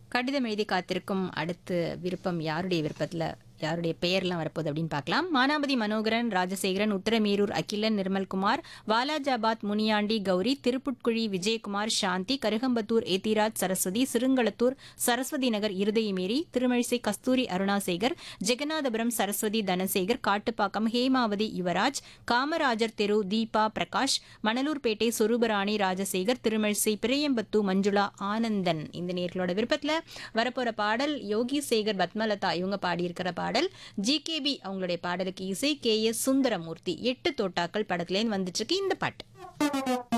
கடிதம் எழுதி காத்திருக்கும் அடுத்து விருப்பம் யாருடைய விருப்பத்தில் யாருடைய பெயர்லாம் வரப்போகுது அப்படின்னு பார்க்கலாம் மானாபதி மனோகரன் ராஜசேகரன் உத்தரமீரூர் அகிலன் நிர்மல்குமார் வாலாஜாபாத் முனியாண்டி கௌரி திருப்புட்குழி விஜயகுமார் சாந்தி கருகம்பத்தூர் ஏத்திராஜ் சரஸ்வதி சிறுங்களத்தூர் சரஸ்வதி நகர் இருதயமேரி திருமழிசை கஸ்தூரி அருணாசேகர் ஜெகநாதபுரம் சரஸ்வதி தனசேகர் காட்டுப்பாக்கம் ஹேமாவதி யுவராஜ் காமராஜர் தெரு தீபா பிரகாஷ் மணலூர்பேட்டை சொரூபராணி ராஜசேகர் திருமழிசை பிரியம்பத்து மஞ்சுளா ஆனந்தன் இந்த நேர்களோட விருப்பத்தில் வரப்போற பாடல் யோகி சேகர் பத்மலதா இவங்க பாடியிருக்கிற பாடல் ஜிகேபி அவங்களுடைய பாடலுக்கு இசை கே எஸ் சுந்தரமூர்த்தி எட்டு தோட்டாக்கள் படத்துலேருந்து வந்துட்டு இருக்கு இந்த பாட்டு